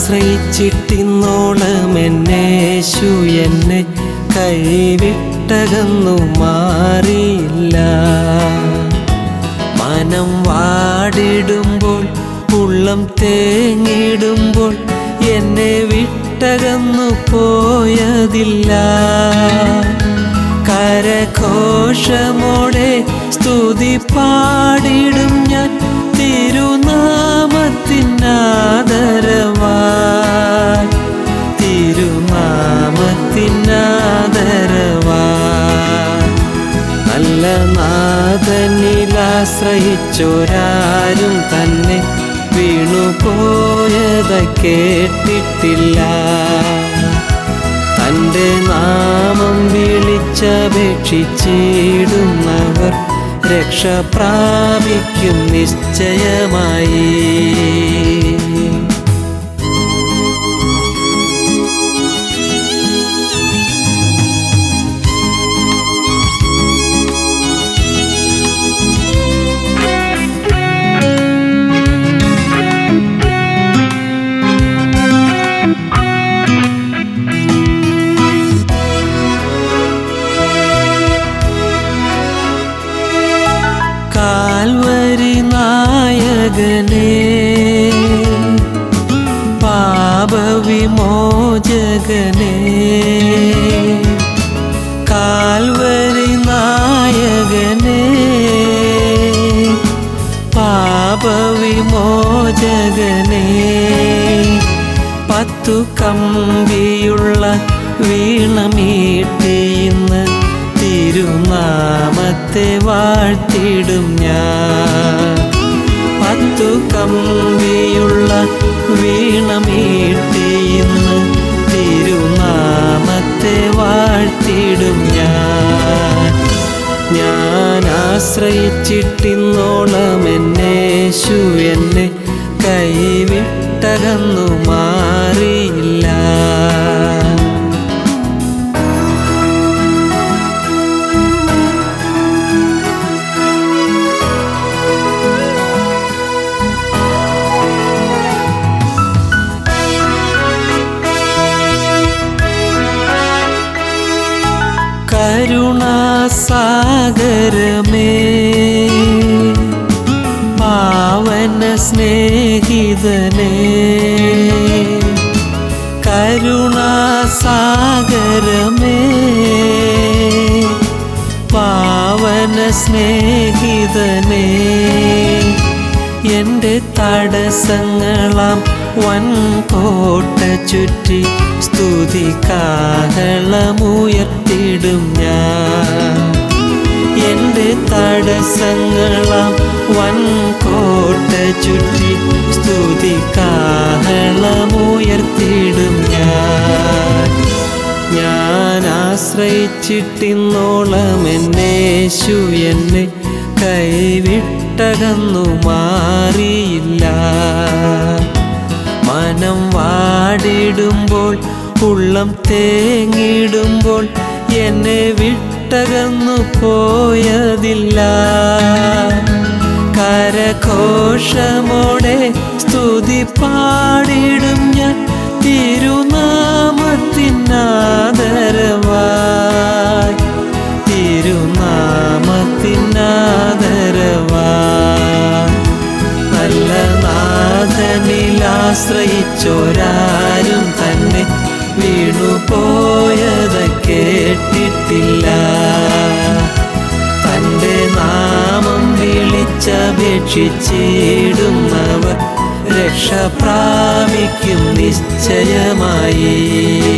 ഞാനാശ്രയിച്ചിട്ടിന്നോളം എന്നേശു എന്നെ കൈവിട്ടകന്നു മാറിയില്ല മനം വാടിടുമ്പോൾ ഉള്ളം തേങ്ങിടുമ്പോൾ എന്നെ വിട്ടകന്നു പോയതില്ല കരഘോഷമോടെ സ്തുതി പാടിടും ഞാൻ തിരുനാമത്തിനാദരവായി തിരുനാമത്തിനാദരവായി നല്ല നാഥനിലാശ്രയിച്ചൊരാരും തന്നെ വീണുപോയത കേട്ടിട്ടില്ല തൻ്റെ നാമം വിളിച്ചപേക്ഷിച്ചിടുന്നവർ രക്ഷ പ്രാപിക്കും നിശ്ചയമായി കാൽവരി നായകനേ പാപവിമോചകനേ കാൽവരി നായകനേ പാപവിമോചകനേ പത്തു കമ്പിയുള്ള വീണമീട്ടിന്ന് തിരുനാമത്തെ വാഴ്ത്തിടും ഞാൻ പത്തു കമ്പിയുള്ള വീണമീട്ടിന്ന് തിരുനാമത്തെ വാഴ്ത്തിടും ഞാൻ ഞാൻ ആശ്രയിച്ചിട്ടിന്നോളം എന്നേശു എന്നെ കൈവിട്ടകന്നു മാറിയില്ല കരുണാസാഗരമേ പാവന സ്നേഹിതനേ കരുണാസാഗരമേ പാവന സ്നേഹിതനേ എൻ്റെ തടസ്സങ്ങളാം വൻകോട്ട ചുറ്റി സ്തുതി കാഹളമുയർത്തിടും ഞാൻ എൻ്റെ തടസ്സങ്ങളാം വൻകോട്ട ചുറ്റി സ്തുതി കാഹളമുയർത്തിടും ഞാൻ ഞാൻ ആശ്രയിച്ചിട്ടിന്നോളം എന്നേശു എന്നെ കൈവിട്ടകന്നു മാറിയില്ല മനം വാടിടുമ്പോൾ ഉള്ളം തേങ്ങിടുമ്പോൾ എന്നെ വിട്ടകന്നു പോയതില്ല കരഘോഷമോടെ സ്തുതി പാടിടും ഞാൻ തിരുനാമത്തിനാദരവായി തിരുനാമത്തിനാദരവായി നല്ല നാഥനിലാശ്രയിച്ചോരാരും തന്നെ വീണുപോയത് കേട്ടിട്ടില്ല തൻ്റെ നാമം വിളിച്ചപേക്ഷിച്ചിടുന്നവർ രക്ഷ പ്രാപിക്കും നിശ്ചയമായി